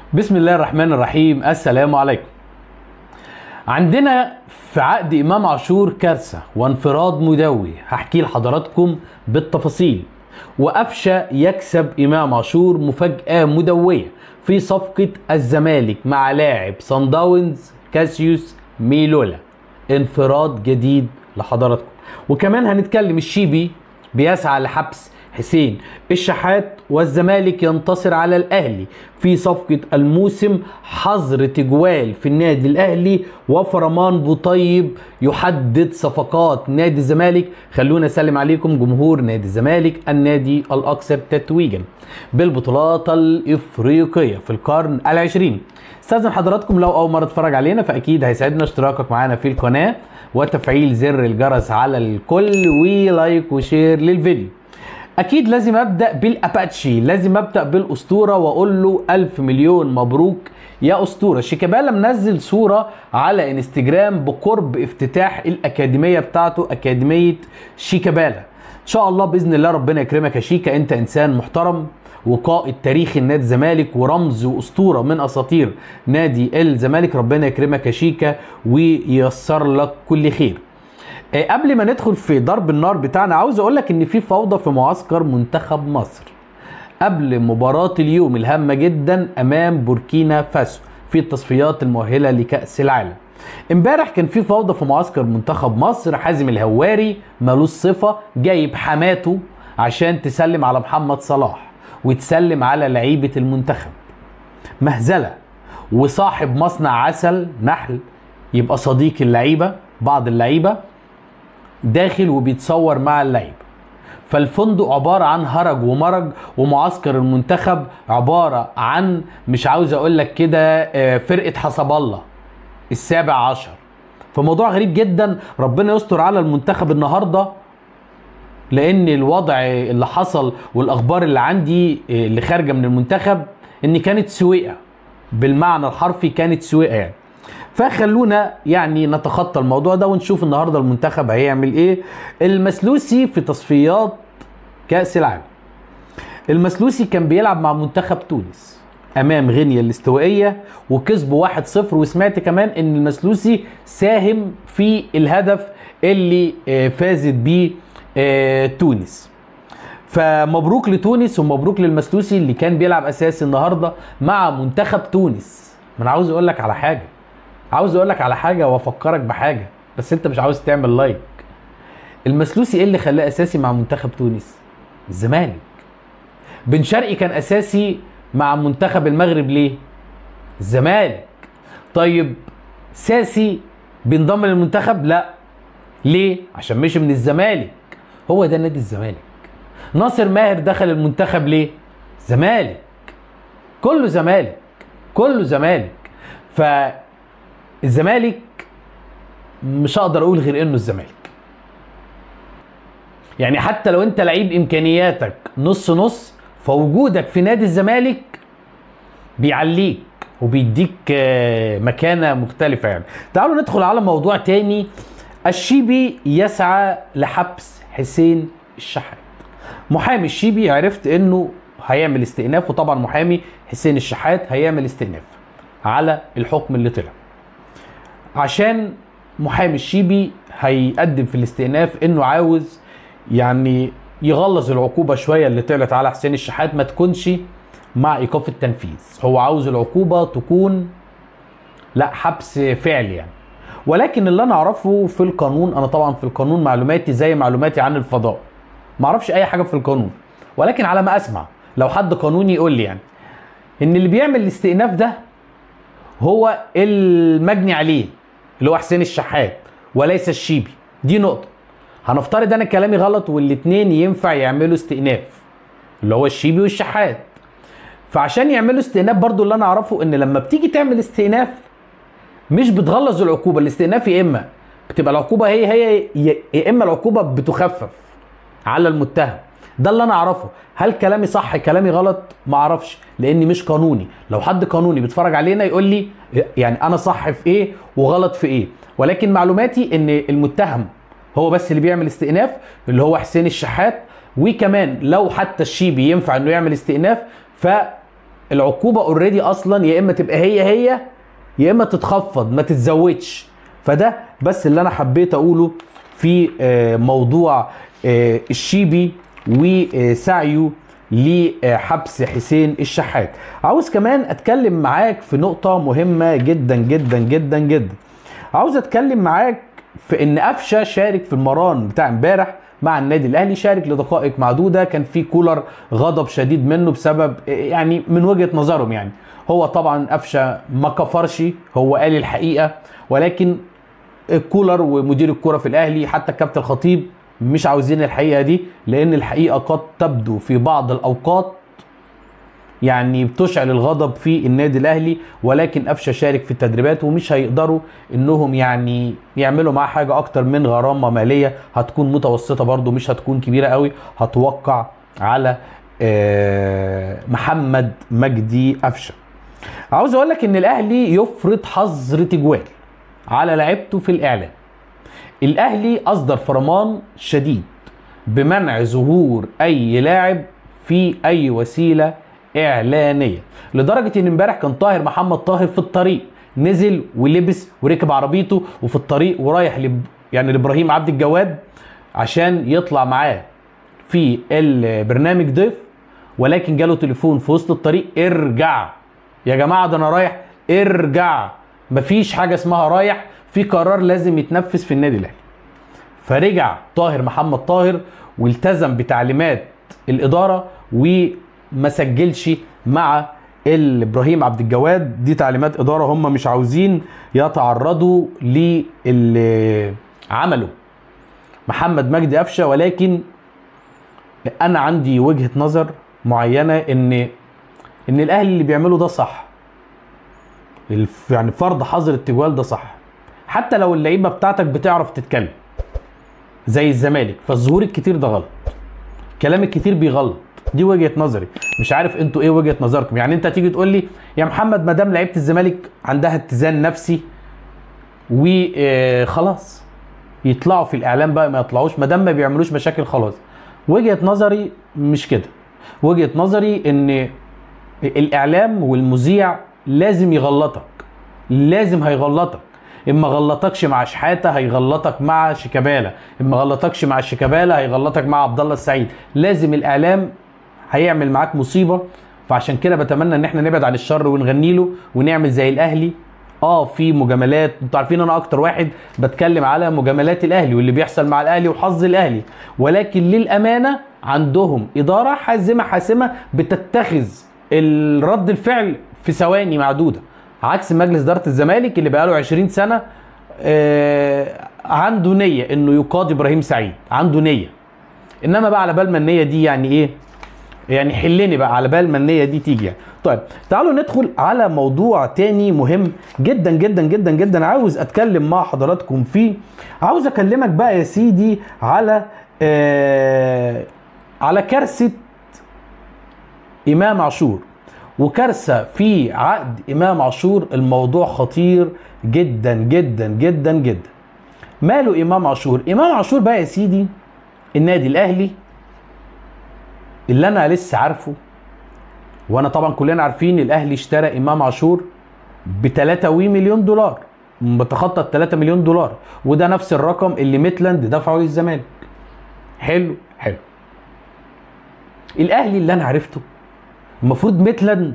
بسم الله الرحمن الرحيم السلام عليكم عندنا في عقد امام عاشور كارثه وانفراد مدوي هحكي لحضراتكم بالتفاصيل وقفشه يكسب امام عاشور مفاجاه مدويه في صفقه الزمالك مع لاعب صن داونز كاسيوس ميلولا انفراد جديد لحضراتكم وكمان هنتكلم الشيبي بيسعى لحبس حسين الشحات والزمالك ينتصر على الاهلي في صفقة الموسم حظر تجوال في النادي الاهلي وفرمان بوطيب يحدد صفقات نادي الزمالك خلونا اسلم عليكم جمهور نادي الزمالك النادي الاكثر تتويجا بالبطولات الافريقية في القرن العشرين استاذن حضراتكم لو اول مرة تتفرج علينا فاكيد هيسعدنا اشتراكك معانا في القناة وتفعيل زر الجرس على الكل ولايك وشير للفيديو اكيد لازم ابدا بالاباتشي لازم ابدا بالاسطوره واقول له الف مليون مبروك يا اسطوره شيكابالا منزل صوره على انستجرام بقرب افتتاح الاكاديميه بتاعته اكاديميه شيكابالا ان شاء الله باذن الله ربنا يكرمك يا شيكا انت انسان محترم وقائد تاريخي نادي الزمالك ورمز واسطوره من اساطير نادي الزمالك ربنا يكرمك يا شيكا وييسر لك كل خير قبل ما ندخل في ضرب النار بتاعنا عاوز اقول لك ان في فوضى في معسكر منتخب مصر قبل مباراة اليوم الهامة جدا امام بوركينا فاسو في التصفيات المؤهلة لكأس العالم امبارح كان في فوضى في معسكر منتخب مصر حازم الهواري مالوش صفة جايب حماته عشان تسلم على محمد صلاح وتسلم على لعيبة المنتخب مهزلة وصاحب مصنع عسل نحل يبقى صديق اللعيبة بعض اللعيبة داخل وبيتصور مع اللعيبه فالفندق عبارة عن هرج ومرج ومعسكر المنتخب عبارة عن مش عاوز اقول لك كده فرقة حسب الله السابع عشر فموضوع غريب جدا ربنا يستر على المنتخب النهاردة لان الوضع اللي حصل والاخبار اللي عندي اللي خارجة من المنتخب ان كانت سويقة بالمعنى الحرفي كانت سويقة يعني فخلونا يعني نتخطى الموضوع ده ونشوف النهارده المنتخب هيعمل ايه المسلوسي في تصفيات كاس العالم المسلوسي كان بيلعب مع منتخب تونس امام غينيا الاستوائيه وكسبوا 1-0 وسمعت كمان ان المسلوسي ساهم في الهدف اللي فازت بيه تونس فمبروك لتونس ومبروك للمسلوسي اللي كان بيلعب اساسي النهارده مع منتخب تونس ما انا عاوز اقول لك على حاجه عاوز اقول لك على حاجه وافكرك بحاجه بس انت مش عاوز تعمل لايك المسلوسي ايه اللي خلاه اساسي مع منتخب تونس الزمالك بن شرقي كان اساسي مع منتخب المغرب ليه الزمالك طيب ساسي بينضم للمنتخب لا ليه عشان مشي من الزمالك هو ده نادي الزمالك ناصر ماهر دخل المنتخب ليه زمالك كله زمالك كله زمالك ف الزمالك مش هقدر اقول غير انه الزمالك يعني حتى لو انت لعيب امكانياتك نص نص فوجودك في نادي الزمالك بيعليك وبيديك مكانة مختلفة يعني تعالوا ندخل على موضوع تاني الشيبي يسعى لحبس حسين الشحات محامي الشيبي عرفت انه هيعمل استئناف وطبعا محامي حسين الشحات هيعمل استئناف على الحكم اللي طلع عشان محامي الشيبي هيقدم في الاستئناف انه عاوز يعني يغلظ العقوبه شويه اللي طلعت على حسين الشحات ما تكونش مع ايقاف التنفيذ هو عاوز العقوبه تكون لا حبس فعلي يعني ولكن اللي انا اعرفه في القانون انا طبعا في القانون معلوماتي زي معلوماتي عن الفضاء ما اعرفش اي حاجه في القانون ولكن على ما اسمع لو حد قانوني يقول لي يعني ان اللي بيعمل الاستئناف ده هو المجني عليه اللي هو حسين الشحات وليس الشيبي دي نقطة هنفترض انا كلامي غلط والاتنين ينفع يعملوا استئناف اللي هو الشيبي والشحات فعشان يعملوا استئناف برضو اللي انا اعرفه ان لما بتيجي تعمل استئناف مش بتغلظ العقوبة الاستئناف يا اما بتبقى العقوبة هي هي يا اما العقوبة بتخفف على المتهم ده اللي انا اعرفه هل كلامي صح كلامي غلط ما اعرفش لاني مش قانوني لو حد قانوني بيتفرج علينا يقول لي يعني انا صح في ايه وغلط في ايه ولكن معلوماتي ان المتهم هو بس اللي بيعمل استئناف اللي هو حسين الشحات وكمان لو حتى الشيبي ينفع انه يعمل استئناف ف العقوبه اوريدي اصلا يا اما تبقى هي هي يا اما تتخفض ما تتزودش فده بس اللي انا حبيت اقوله في آه، موضوع آه، الشيبي وسعيه لحبس حسين الشحات عاوز كمان اتكلم معاك في نقطة مهمة جدا جدا جدا جدا عاوز اتكلم معاك في ان قفشه شارك في المران بتاع امبارح مع النادي الاهلي شارك لدقائق معدوده كان في كولر غضب شديد منه بسبب يعني من وجهه نظرهم يعني هو طبعا قفشه ما كفرش هو قال الحقيقه ولكن الكولر ومدير الكوره في الاهلي حتى الكابتن الخطيب مش عاوزين الحقيقه دي لان الحقيقه قد تبدو في بعض الاوقات يعني بتشعل الغضب في النادي الاهلي ولكن قفشه شارك في التدريبات ومش هيقدروا انهم يعني يعملوا معاه حاجه اكتر من غرامه ماليه هتكون متوسطه برضو مش هتكون كبيره قوي هتوقع على آه، محمد مجدي قفشه عاوز اقول لك ان الاهلي يفرض حظر تجوال على لعيبته في الاعلام الاهلي اصدر فرمان شديد بمنع ظهور اي لاعب في اي وسيله اعلانيه لدرجه ان امبارح كان طاهر محمد طاهر في الطريق نزل ولبس وركب عربيته وفي الطريق ورايح لب يعني لابراهيم عبد الجواد عشان يطلع معاه في البرنامج ضيف ولكن جاله تليفون في وسط الطريق ارجع يا جماعه ده انا رايح ارجع مفيش حاجه اسمها رايح في قرار لازم يتنفذ في النادي الاهلي فرجع طاهر محمد طاهر والتزم بتعليمات الاداره وما سجلش مع ابراهيم عبد الجواد دي تعليمات اداره هم مش عاوزين يتعرضوا للي عمله محمد مجدي قفشه ولكن انا عندي وجهه نظر معينه ان ان الاهلي اللي بيعمله ده صح الف- يعني فرض حظر التجوال ده صح حتى لو اللعيبه بتاعتك بتعرف تتكلم زي الزمالك فالظهور الكتير ده غلط كلام الكتير بيغلط دي وجهه نظري مش عارف انتوا ايه وجهه نظركم يعني انت تيجي تقول لي يا محمد ما دام لعيبه الزمالك عندها اتزان نفسي وخلاص يطلعوا في الاعلام بقى ما يطلعوش ما دام ما بيعملوش مشاكل خلاص وجهه نظري مش كده وجهه نظري ان الاعلام والمذيع لازم يغلطك لازم هيغلطك اما غلطكش مع شحاته هيغلطك مع شيكابالا اما غلطكش مع شيكابالا هيغلطك مع عبد الله السعيد لازم الاعلام هيعمل معاك مصيبه فعشان كده بتمنى ان احنا نبعد عن الشر ونغني له ونعمل زي الاهلي اه في مجاملات انتوا عارفين انا اكتر واحد بتكلم على مجاملات الاهلي واللي بيحصل مع الاهلي وحظ الاهلي ولكن للامانه عندهم اداره حازمه حاسمه بتتخذ الرد الفعل في ثواني معدوده عكس مجلس اداره الزمالك اللي بقاله 20 سنه آه عنده نيه انه يقاضي ابراهيم سعيد عنده نيه انما بقى على بال ما النيه دي يعني ايه يعني حلني بقى على بال ما النيه دي تيجي يعني. طيب تعالوا ندخل على موضوع تاني مهم جدا جدا جدا جدا عاوز اتكلم مع حضراتكم فيه عاوز اكلمك بقى يا سيدي على آه على كارثه امام عاشور وكارثه في عقد امام عاشور الموضوع خطير جدا جدا جدا جدا ماله امام عاشور امام عاشور بقى يا سيدي النادي الاهلي اللي انا لسه عارفه وانا طبعا كلنا عارفين الاهلي اشترى امام عاشور ب 3 مليون دولار بتخطى 3 مليون دولار وده نفس الرقم اللي ميتلاند دفعه للزمالك حلو حلو الاهلي اللي انا عرفته المفروض ميتلاند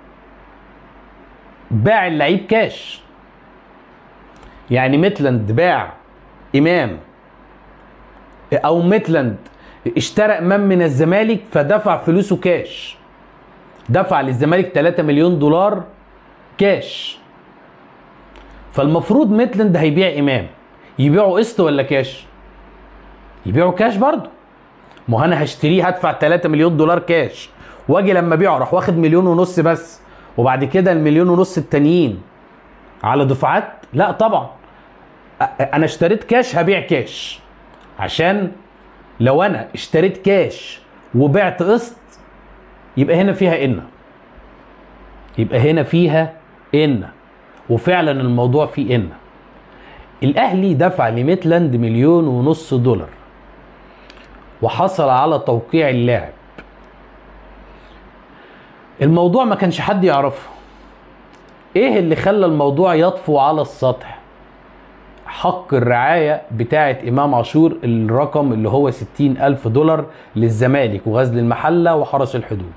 باع اللعيب كاش يعني ميتلاند باع امام او ميتلاند اشترى امام من الزمالك فدفع فلوسه كاش دفع للزمالك 3 مليون دولار كاش فالمفروض ميتلاند هيبيع امام يبيعه قسط ولا كاش يبيعه كاش برضه ما هو انا هشتريه هدفع 3 مليون دولار كاش واجي لما ابيعه راح واخد مليون ونص بس وبعد كده المليون ونص التانيين على دفعات لا طبعا أ- انا اشتريت كاش هبيع كاش عشان لو انا اشتريت كاش وبعت قسط يبقى هنا فيها ان يبقى هنا فيها ان وفعلا الموضوع فيه ان الاهلي دفع لميتلاند مليون ونص دولار وحصل على توقيع اللاعب الموضوع ما كانش حد يعرفه ايه اللي خلى الموضوع يطفو على السطح حق الرعاية بتاعة إمام عاشور الرقم اللي هو 60 ألف دولار للزمالك وغزل المحلة وحرس الحدود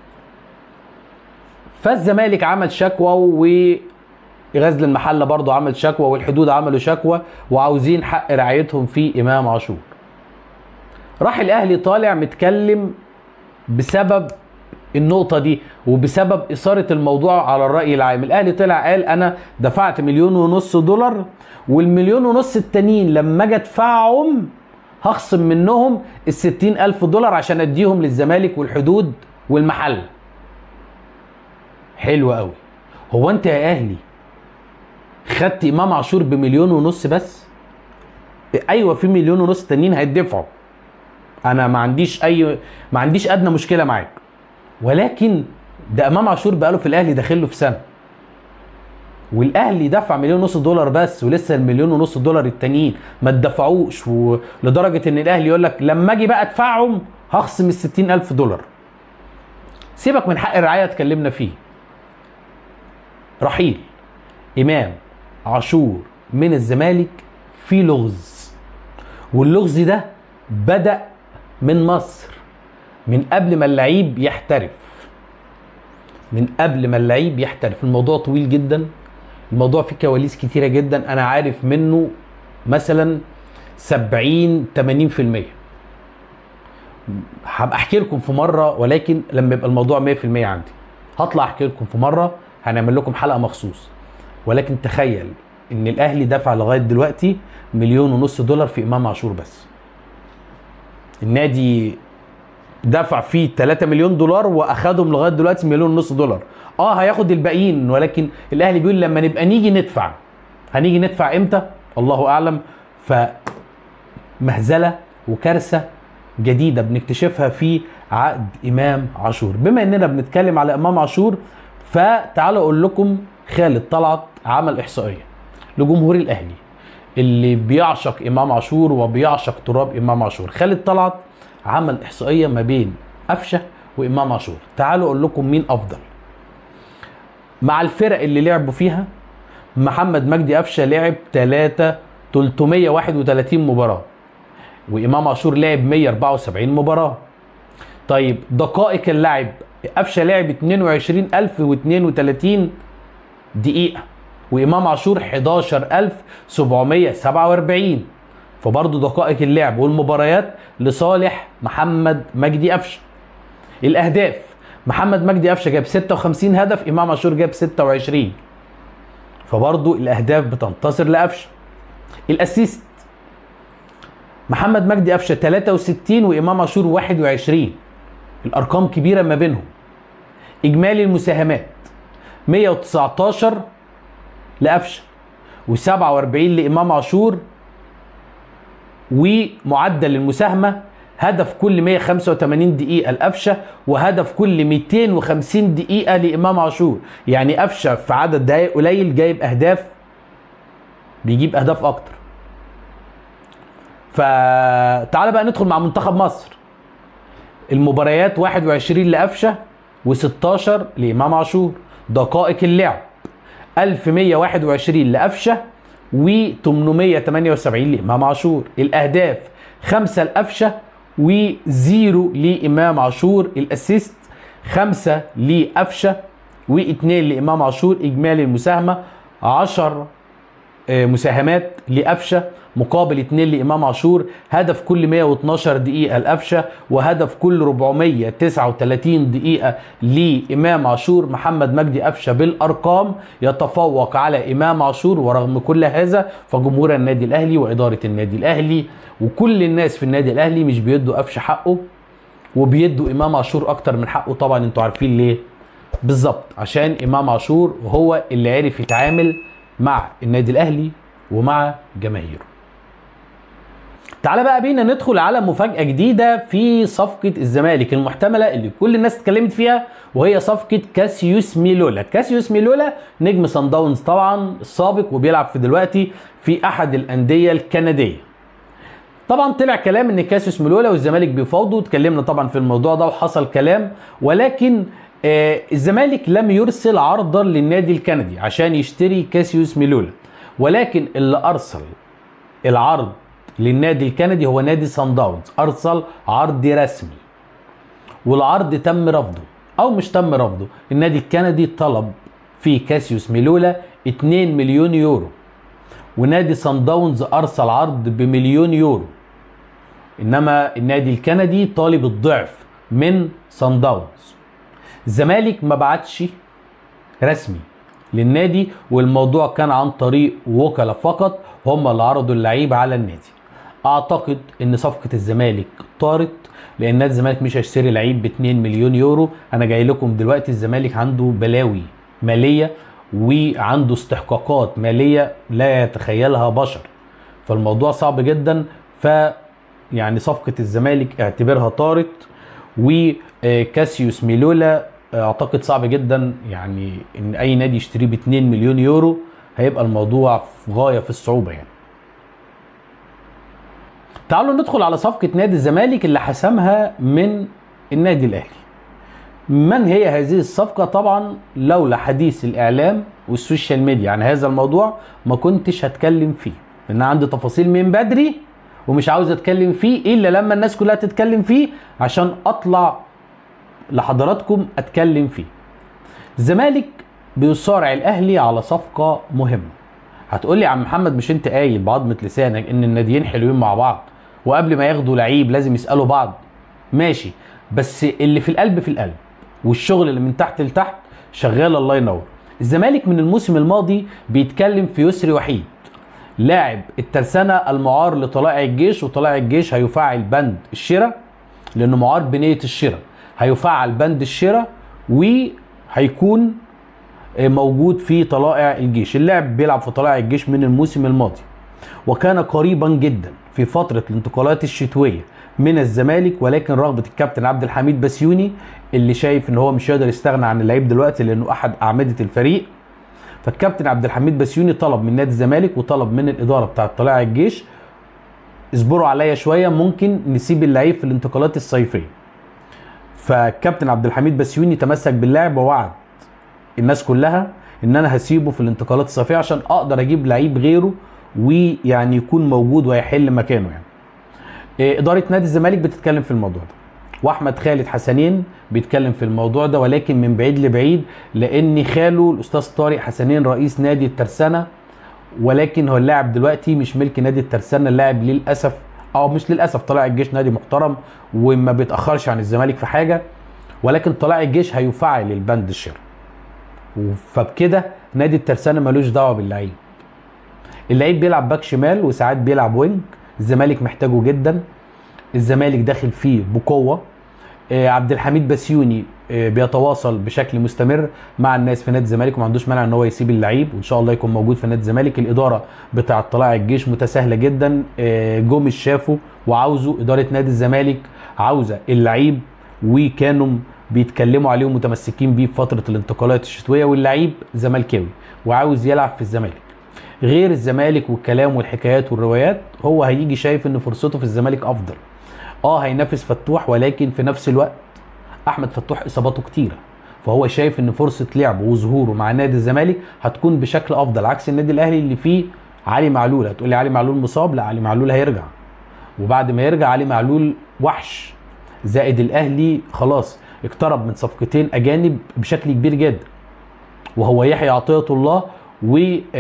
فالزمالك عمل شكوى وغزل المحلة برضو عمل شكوى والحدود عملوا شكوى وعاوزين حق رعايتهم في إمام عاشور راح الأهلي طالع متكلم بسبب النقطة دي وبسبب إثارة الموضوع على الرأي العام الأهلي طلع قال أنا دفعت مليون ونص دولار والمليون ونص التانيين لما أجي أدفعهم هخصم منهم الستين ألف دولار عشان أديهم للزمالك والحدود والمحل حلو قوي هو أنت يا أهلي خدت إمام عاشور بمليون ونص بس أيوة في مليون ونص تانيين هيدفعوا أنا ما عنديش أي ما عنديش أدنى مشكلة معاك ولكن ده امام عاشور بقاله في الاهلي داخل له في سنه والاهلي دفع مليون ونص دولار بس ولسه المليون ونص دولار التانيين ما اتدفعوش ولدرجه ان الاهلي يقول لك لما اجي بقى ادفعهم هخصم ال ألف دولار سيبك من حق الرعايه اتكلمنا فيه رحيل امام عاشور من الزمالك في لغز واللغز ده بدا من مصر من قبل ما اللعيب يحترف من قبل ما اللعيب يحترف الموضوع طويل جدا الموضوع فيه كواليس كتيرة جدا انا عارف منه مثلا 70 80% هبقى احكي لكم في مره ولكن لما يبقى الموضوع 100% عندي هطلع احكي لكم في مره هنعمل لكم حلقه مخصوص ولكن تخيل ان الاهلي دفع لغايه دلوقتي مليون ونص دولار في امام عاشور بس النادي دفع فيه 3 مليون دولار واخدهم لغايه دلوقتي مليون ونص دولار اه هياخد الباقيين ولكن الاهلي بيقول لما نبقى نيجي ندفع هنيجي ندفع امتى الله اعلم ف مهزله وكارثه جديده بنكتشفها في عقد امام عاشور بما اننا بنتكلم على امام عاشور فتعالوا اقول لكم خالد طلعت عمل احصائيه لجمهور الاهلي اللي بيعشق امام عاشور وبيعشق تراب امام عاشور خالد طلعت عمل احصائيه ما بين قفشه وامام عاشور تعالوا اقول لكم مين افضل مع الفرق اللي لعبوا فيها محمد مجدي قفشه لعب 3 331 مباراه وامام عاشور لعب 174 مباراه طيب دقائق اللعب قفشه لعب 22032 دقيقه وامام عاشور 11747 فبرضه دقائق اللعب والمباريات لصالح محمد مجدي قفشه الاهداف محمد مجدي قفشه جاب 56 هدف امام عاشور جاب 26 فبرضه الاهداف بتنتصر لقفشه الاسيست محمد مجدي قفشه 63 وامام عاشور 21 الارقام كبيره ما بينهم اجمالي المساهمات 119 لقفشه و47 لامام عاشور ومعدل المساهمه هدف كل 185 دقيقة لقفشة وهدف كل 250 دقيقة لإمام عاشور يعني قفشة في عدد دقايق قليل جايب أهداف بيجيب أهداف أكتر فتعال بقى ندخل مع منتخب مصر المباريات 21 لقفشة و16 لإمام عاشور دقائق اللعب 1121 لقفشة و878 لإمام عاشور الأهداف خمسة لقفشة وزيرو لإمام عاشور الأسيست خمسة لقفشة واثنين لإمام عاشور إجمالي المساهمة 10 مساهمات لقفشة مقابل 2 لإمام عاشور هدف كل 112 دقيقة لقفشة وهدف كل 439 دقيقة لإمام عاشور محمد مجدي قفشة بالأرقام يتفوق على إمام عاشور ورغم كل هذا فجمهور النادي الأهلي وإدارة النادي الأهلي وكل الناس في النادي الأهلي مش بيدوا قفشة حقه وبيدوا إمام عاشور أكتر من حقه طبعا انتوا عارفين ليه بالظبط عشان إمام عاشور هو اللي عرف يتعامل مع النادي الاهلي ومع جماهيره تعالى بقى بينا ندخل على مفاجأة جديدة في صفقة الزمالك المحتملة اللي كل الناس اتكلمت فيها وهي صفقة كاسيوس ميلولا كاسيوس ميلولا نجم سان داونز طبعا السابق وبيلعب في دلوقتي في أحد الأندية الكندية طبعا طلع كلام ان كاسيوس ميلولا والزمالك بيفاوضوا اتكلمنا طبعا في الموضوع ده وحصل كلام ولكن آه الزمالك لم يرسل عرضا للنادي الكندي عشان يشتري كاسيوس ميلولا ولكن اللي ارسل العرض للنادي الكندي هو نادي سان داونز ارسل عرض رسمي والعرض تم رفضه او مش تم رفضه النادي الكندي طلب في كاسيوس ميلولا 2 مليون يورو ونادي سان داونز ارسل عرض بمليون يورو انما النادي الكندي طالب الضعف من سان داونز الزمالك ما بعتش رسمي للنادي والموضوع كان عن طريق وكلاء فقط هم اللي عرضوا اللعيب على النادي اعتقد ان صفقه الزمالك طارت لان نادي الزمالك مش هيشتري لعيب ب 2 مليون يورو انا جاي لكم دلوقتي الزمالك عنده بلاوي ماليه وعنده استحقاقات ماليه لا يتخيلها بشر فالموضوع صعب جدا ف يعني صفقه الزمالك اعتبرها طارت وكاسيوس ميلولا اعتقد صعب جدا يعني ان اي نادي يشتريه ب 2 مليون يورو هيبقى الموضوع في غايه في الصعوبه يعني تعالوا ندخل على صفقة نادي الزمالك اللي حسمها من النادي الأهلي من هي هذه الصفقة طبعا لولا حديث الإعلام والسوشيال ميديا عن هذا الموضوع ما كنتش هتكلم فيه لأن عندي تفاصيل من بدري ومش عاوز أتكلم فيه إلا لما الناس كلها تتكلم فيه عشان أطلع لحضراتكم أتكلم فيه الزمالك بيصارع الأهلي على صفقة مهمة هتقول لي يا عم محمد مش انت قايل بعضمة لسانك ان الناديين حلوين مع بعض وقبل ما ياخدوا لعيب لازم يسالوا بعض ماشي بس اللي في القلب في القلب والشغل اللي من تحت لتحت شغال الله ينور الزمالك من الموسم الماضي بيتكلم في يسري وحيد لاعب الترسانة المعار لطلائع الجيش وطلائع الجيش هيفعل بند الشراء لانه معار بنية الشراء هيفعل بند الشراء وهيكون موجود في طلائع الجيش اللاعب بيلعب في طلائع الجيش من الموسم الماضي وكان قريبا جدا في فترة الانتقالات الشتوية من الزمالك ولكن رغبة الكابتن عبد الحميد بسيوني اللي شايف ان هو مش هيقدر يستغنى عن اللعيب دلوقتي لانه احد اعمدة الفريق فالكابتن عبد الحميد بسيوني طلب من نادي الزمالك وطلب من الادارة بتاعة طلائع الجيش اصبروا عليا شوية ممكن نسيب اللعيب في الانتقالات الصيفية فالكابتن عبد الحميد بسيوني تمسك باللاعب ووعد الناس كلها ان انا هسيبه في الانتقالات الصيفيه عشان اقدر اجيب لعيب غيره ويعني يكون موجود ويحل مكانه يعني. اداره نادي الزمالك بتتكلم في الموضوع ده واحمد خالد حسنين بيتكلم في الموضوع ده ولكن من بعيد لبعيد لان خاله الاستاذ طارق حسنين رئيس نادي الترسانه ولكن هو اللاعب دلوقتي مش ملك نادي الترسانه اللاعب للاسف او مش للاسف طلائع الجيش نادي محترم وما بيتاخرش عن الزمالك في حاجه ولكن طلائع الجيش هيفعل البند الشراء فبكده نادي الترسانه ملوش دعوه باللعيب اللعيب بيلعب باك شمال وساعات بيلعب وينج الزمالك محتاجه جدا الزمالك داخل فيه بقوه آه عبد الحميد بسيوني آه بيتواصل بشكل مستمر مع الناس في نادي الزمالك وما عندوش مانع ان هو يسيب اللعيب وان شاء الله يكون موجود في نادي الزمالك الاداره بتاعه طلائع الجيش متساهله جدا آه جوميز شافه وعاوزه اداره نادي الزمالك عاوزه اللعيب وكانوا بيتكلموا عليه ومتمسكين بيه في فتره الانتقالات الشتويه واللعيب زملكاوي وعاوز يلعب في الزمالك غير الزمالك والكلام والحكايات والروايات هو هيجي شايف ان فرصته في الزمالك افضل اه هينافس فتوح ولكن في نفس الوقت احمد فتوح اصاباته كتيره فهو شايف ان فرصه لعبه وظهوره مع نادي الزمالك هتكون بشكل افضل عكس النادي الاهلي اللي فيه علي معلول هتقول لي علي معلول مصاب لا علي معلول هيرجع وبعد ما يرجع علي معلول وحش زائد الاهلي خلاص اقترب من صفقتين اجانب بشكل كبير جدا وهو يحيى عطيه الله و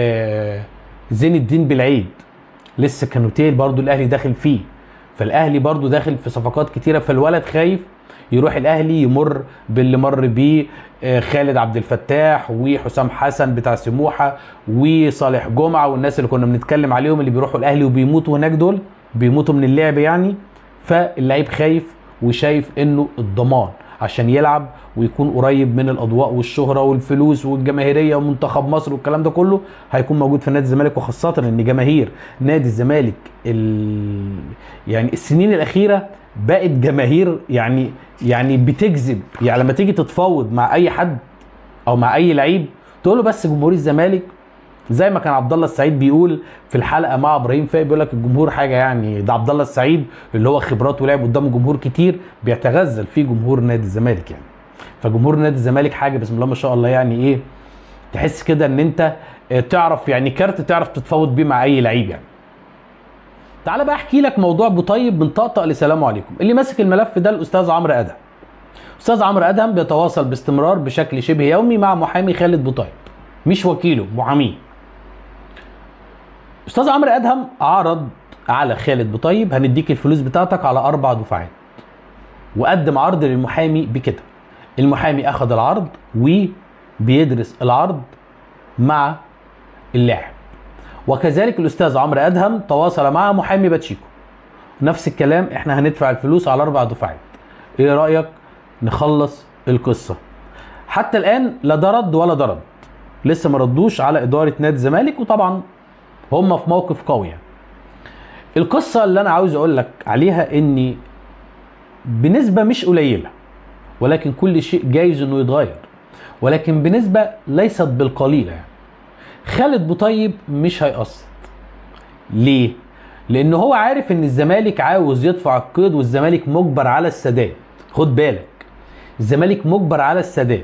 زين الدين بالعيد لسه كانوتيل برضو الاهلي داخل فيه فالاهلي برضو داخل في صفقات كتيره فالولد خايف يروح الاهلي يمر باللي مر بيه خالد عبد الفتاح وحسام حسن بتاع سموحه وصالح جمعه والناس اللي كنا بنتكلم عليهم اللي بيروحوا الاهلي وبيموتوا هناك دول بيموتوا من اللعب يعني فاللعيب خايف وشايف انه الضمان عشان يلعب ويكون قريب من الاضواء والشهره والفلوس والجماهيريه ومنتخب مصر والكلام ده كله هيكون موجود في نادي الزمالك وخاصه ان جماهير نادي الزمالك ال... يعني السنين الاخيره بقت جماهير يعني يعني بتجذب يعني لما تيجي تتفاوض مع اي حد او مع اي لعيب تقول له بس جمهور الزمالك زي ما كان عبد الله السعيد بيقول في الحلقه مع ابراهيم فايق بيقول لك الجمهور حاجه يعني ده عبد الله السعيد اللي هو خبرات ولعب قدام جمهور كتير بيتغزل فيه جمهور نادي الزمالك يعني فجمهور نادي الزمالك حاجه بسم الله ما شاء الله يعني ايه تحس كده ان انت آه، تعرف يعني كارت تعرف تتفاوض بيه مع اي لعيب يعني تعال بقى احكي لك موضوع بطيب من طقطق لسلام عليكم اللي ماسك الملف ده الاستاذ عمرو ادهم استاذ عمرو ادهم بيتواصل باستمرار بشكل شبه يومي مع محامي خالد بطيب مش وكيله محاميه استاذ عمرو ادهم عرض على خالد بطيب هنديك الفلوس بتاعتك على اربع دفعات وقدم عرض للمحامي بكده المحامي اخذ العرض وبيدرس العرض مع اللاعب وكذلك الاستاذ عمرو ادهم تواصل مع محامي باتشيكو نفس الكلام احنا هندفع الفلوس على اربع دفعات ايه رايك نخلص القصه حتى الان لا ده رد ولا ده رد لسه ما ردوش على اداره نادي الزمالك وطبعا هم في موقف قوي يعني. القصه اللي انا عاوز اقول لك عليها اني بنسبه مش قليله ولكن كل شيء جايز انه يتغير ولكن بنسبه ليست بالقليله يعني. خالد بوطيب مش هيقسط ليه لان هو عارف ان الزمالك عاوز يدفع القيد والزمالك مجبر على السداد خد بالك الزمالك مجبر على السداد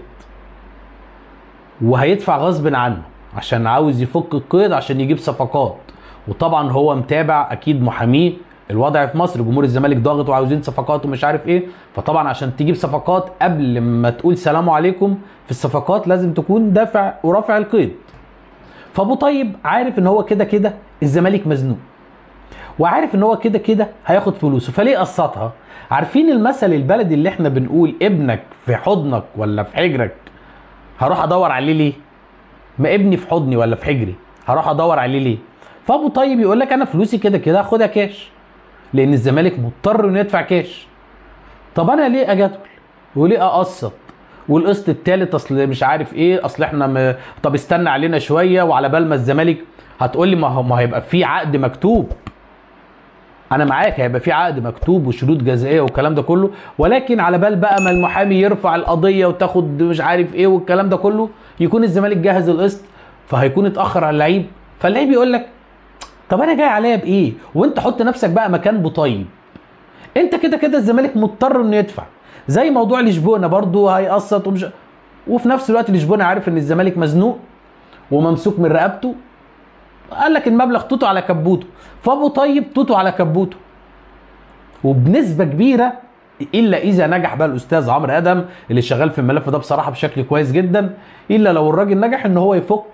وهيدفع غصب عنه عشان عاوز يفك القيد عشان يجيب صفقات وطبعا هو متابع اكيد محاميه الوضع في مصر جمهور الزمالك ضاغط وعاوزين صفقات ومش عارف ايه فطبعا عشان تجيب صفقات قبل ما تقول سلام عليكم في الصفقات لازم تكون دافع ورافع القيد فابو طيب عارف ان هو كده كده الزمالك مزنوق وعارف ان هو كده كده هياخد فلوسه فليه قسطها عارفين المثل البلدي اللي احنا بنقول ابنك في حضنك ولا في حجرك هروح ادور عليه ليه ما ابني في حضني ولا في حجري هروح ادور عليه ليه فابو طيب يقول لك انا فلوسي كده كده هاخدها كاش لان الزمالك مضطر انه يدفع كاش طب انا ليه اجادل وليه اقسط والقسط التالت اصل مش عارف ايه اصل احنا م... طب استنى علينا شويه وعلى بال ما الزمالك هتقول لي ما هو ما هيبقى في عقد مكتوب انا معاك هيبقى في عقد مكتوب وشروط جزائيه والكلام ده كله ولكن على بال بقى ما المحامي يرفع القضيه وتاخد مش عارف ايه والكلام ده كله يكون الزمالك جهز القسط فهيكون اتاخر على اللعيب فاللعيب يقول لك طب انا جاي عليا بايه وانت حط نفسك بقى مكان بطيب انت كده كده الزمالك مضطر انه يدفع زي موضوع لشبونه برضو هيقسط ومش وفي نفس الوقت لشبونه عارف ان الزمالك مزنوق وممسوك من رقبته قال لك المبلغ توتو على كبوته فابو طيب توتو على كبوته وبنسبه كبيره الا اذا نجح بقى الاستاذ عمرو ادم اللي شغال في الملف ده بصراحه بشكل كويس جدا الا لو الراجل نجح ان هو يفك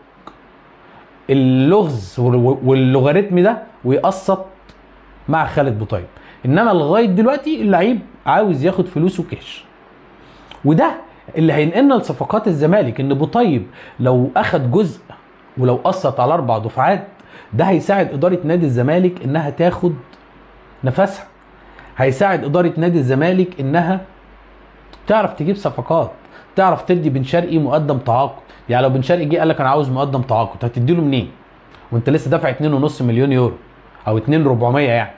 اللغز واللوغاريتم ده ويقسط مع خالد بوطيب انما لغايه دلوقتي اللعيب عاوز ياخد فلوسه كاش وده اللي هينقلنا لصفقات الزمالك ان بوطيب لو اخد جزء ولو قسط على اربع دفعات ده هيساعد اداره نادي الزمالك انها تاخد نفسها هيساعد اداره نادي الزمالك انها تعرف تجيب صفقات تعرف تدي بن شرقي مقدم تعاقد يعني لو بن شرقي جه قال لك انا عاوز مقدم تعاقد هتدي له منين وانت لسه دافع 2.5 مليون يورو او 2 400 يعني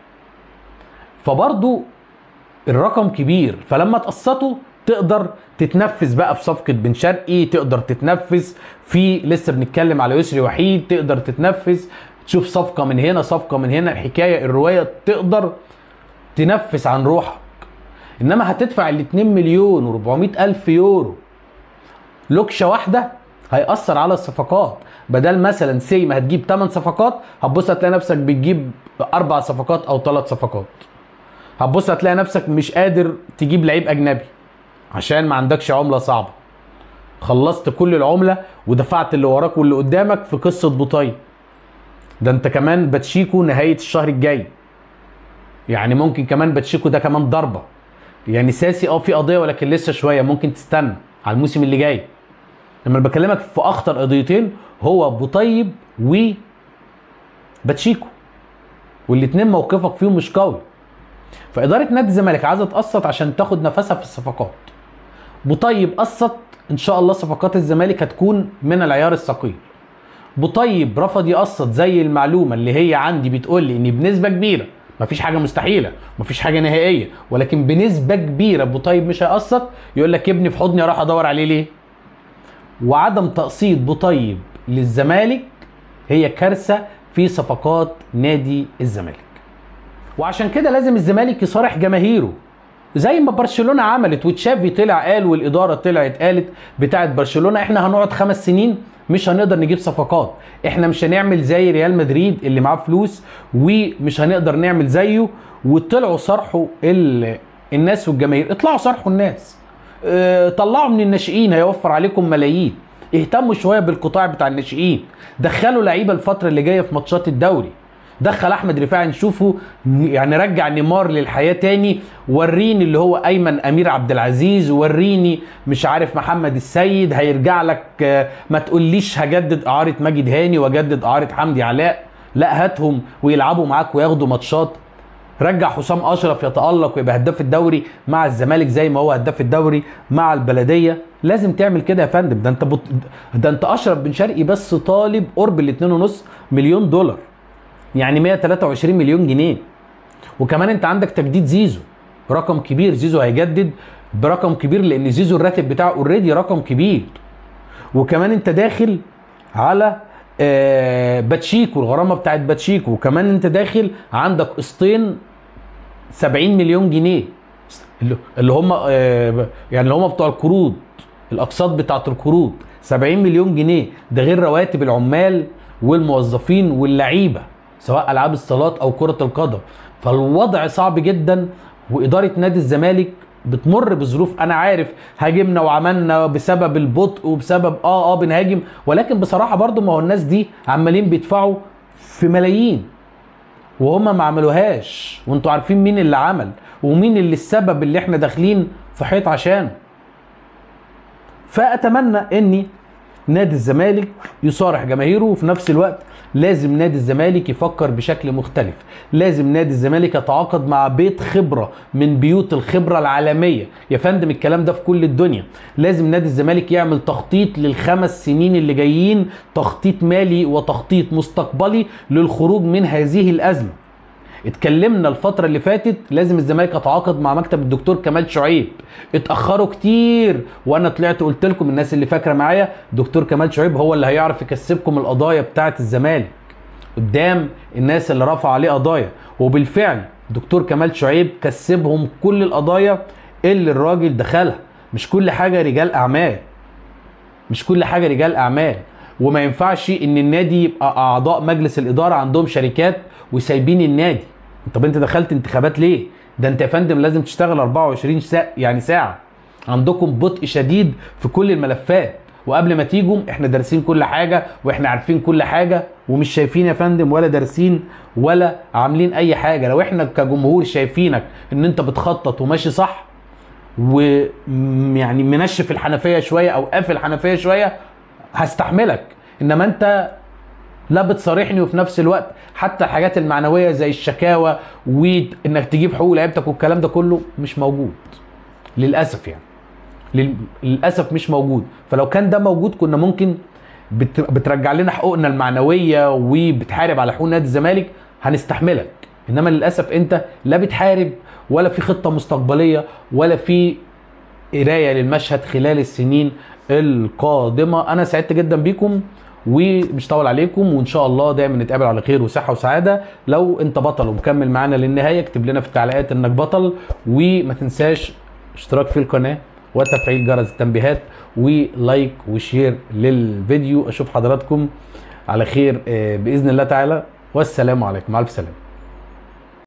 فبرضو الرقم كبير فلما تقسطه تقدر تتنفس بقى في صفقة بن شرقي تقدر تتنفس في لسه بنتكلم على يسري وحيد تقدر تتنفس تشوف صفقة من هنا صفقة من هنا الحكاية الرواية تقدر تنفس عن روحك انما هتدفع ال 2 مليون و400 الف يورو لوكشه واحده هيأثر على الصفقات بدل مثلا سي ما هتجيب 8 صفقات هتبص هتلاقي نفسك بتجيب اربع صفقات او ثلاث صفقات هتبص هتلاقي نفسك مش قادر تجيب لعيب اجنبي عشان ما عندكش عمله صعبه خلصت كل العمله ودفعت اللي وراك واللي قدامك في قصه بوطي ده انت كمان باتشيكو نهايه الشهر الجاي يعني ممكن كمان باتشيكو ده كمان ضربه يعني ساسي اه في قضيه ولكن لسه شويه ممكن تستنى على الموسم اللي جاي لما أنا بكلمك في اخطر قضيتين هو بوطيب و باتشيكو والاثنين موقفك فيهم مش قوي فاداره نادي الزمالك عايزه تقسط عشان تاخد نفسها في الصفقات بوطيب قسط ان شاء الله صفقات الزمالك هتكون من العيار الثقيل بوطيب رفض يقسط زي المعلومه اللي هي عندي بتقول لي ان بنسبه كبيره مفيش حاجه مستحيله مفيش حاجه نهائيه ولكن بنسبه كبيره بوطيب مش هيقسط يقول لك ابني في حضني اروح ادور عليه ليه وعدم تقسيط بوطيب للزمالك هي كارثه في صفقات نادي الزمالك وعشان كده لازم الزمالك يصارح جماهيره زي ما برشلونه عملت وتشافي طلع قال والاداره طلعت قالت بتاعت برشلونه احنا هنقعد خمس سنين مش هنقدر نجيب صفقات احنا مش هنعمل زي ريال مدريد اللي معاه فلوس ومش هنقدر نعمل زيه وطلعوا صرحوا ال... الناس والجماهير اطلعوا صرحوا الناس اه طلعوا من الناشئين هيوفر عليكم ملايين اهتموا شويه بالقطاع بتاع الناشئين دخلوا لعيبه الفتره اللي جايه في ماتشات الدوري دخل احمد رفاعي نشوفه يعني رجع نيمار للحياه تاني وريني اللي هو ايمن امير عبد العزيز وريني مش عارف محمد السيد هيرجع لك ما تقوليش هجدد اعاره ماجد هاني واجدد اعاره حمدي علاء لا هاتهم ويلعبوا معاك وياخدوا ماتشات رجع حسام اشرف يتالق ويبقى هداف الدوري مع الزمالك زي ما هو هداف الدوري مع البلديه لازم تعمل كده يا فندم ده انت بط... ده انت اشرف بن شرقي بس طالب قرب ال 2.5 مليون دولار يعني 123 مليون جنيه وكمان انت عندك تجديد زيزو رقم كبير زيزو هيجدد برقم كبير لان زيزو الراتب بتاعه اوريدي رقم كبير وكمان انت داخل على آه باتشيكو الغرامه بتاعت باتشيكو وكمان انت داخل عندك قسطين 70 مليون جنيه اللي هم آه يعني اللي هم بتوع القروض الاقساط بتاعت القروض 70 مليون جنيه ده غير رواتب العمال والموظفين واللعيبه سواء العاب الصالات او كره القدم فالوضع صعب جدا واداره نادي الزمالك بتمر بظروف انا عارف هاجمنا وعملنا بسبب البطء وبسبب اه اه بنهاجم ولكن بصراحه برضو ما هو الناس دي عمالين بيدفعوا في ملايين وهم ما عملوهاش وانتوا عارفين مين اللي عمل ومين اللي السبب اللي احنا داخلين في حيط عشانه فاتمنى اني نادي الزمالك يصارح جماهيره وفي نفس الوقت لازم نادي الزمالك يفكر بشكل مختلف لازم نادي الزمالك يتعاقد مع بيت خبرة من بيوت الخبرة العالمية يا فندم الكلام ده في كل الدنيا لازم نادي الزمالك يعمل تخطيط للخمس سنين اللي جايين تخطيط مالي وتخطيط مستقبلي للخروج من هذه الأزمة اتكلمنا الفترة اللي فاتت لازم الزمالك يتعاقد مع مكتب الدكتور كمال شعيب اتأخروا كتير وانا طلعت قلت لكم الناس اللي فاكرة معايا دكتور كمال شعيب هو اللي هيعرف يكسبكم القضايا بتاعة الزمالك قدام الناس اللي رفع عليه قضايا وبالفعل دكتور كمال شعيب كسبهم كل القضايا اللي الراجل دخلها مش كل حاجة رجال اعمال مش كل حاجة رجال اعمال وما ينفعش ان النادي يبقى اعضاء مجلس الاداره عندهم شركات وسايبين النادي طب انت دخلت انتخابات ليه ده انت يا فندم لازم تشتغل 24 ساعه يعني ساعه عندكم بطء شديد في كل الملفات وقبل ما تيجوا احنا دارسين كل حاجه واحنا عارفين كل حاجه ومش شايفين يا فندم ولا دارسين ولا عاملين اي حاجه لو احنا كجمهور شايفينك ان انت بتخطط وماشي صح ويعني منشف الحنفيه شويه او قافل الحنفيه شويه هستحملك انما انت لا بتصارحني وفي نفس الوقت حتى الحاجات المعنويه زي الشكاوى وانك تجيب حقوق لعيبتك والكلام ده كله مش موجود للاسف يعني للاسف مش موجود فلو كان ده موجود كنا ممكن بترجع لنا حقوقنا المعنويه وبتحارب على حقوق نادي الزمالك هنستحملك انما للاسف انت لا بتحارب ولا في خطه مستقبليه ولا في قرايه للمشهد خلال السنين القادمه انا سعدت جدا بيكم ومش طول عليكم وان شاء الله دايما نتقابل على خير وصحه وسعاده لو انت بطل ومكمل معانا للنهايه اكتب لنا في التعليقات انك بطل وما تنساش اشتراك في القناه وتفعيل جرس التنبيهات ولايك وشير للفيديو اشوف حضراتكم على خير باذن الله تعالى والسلام عليكم مع الف سلامه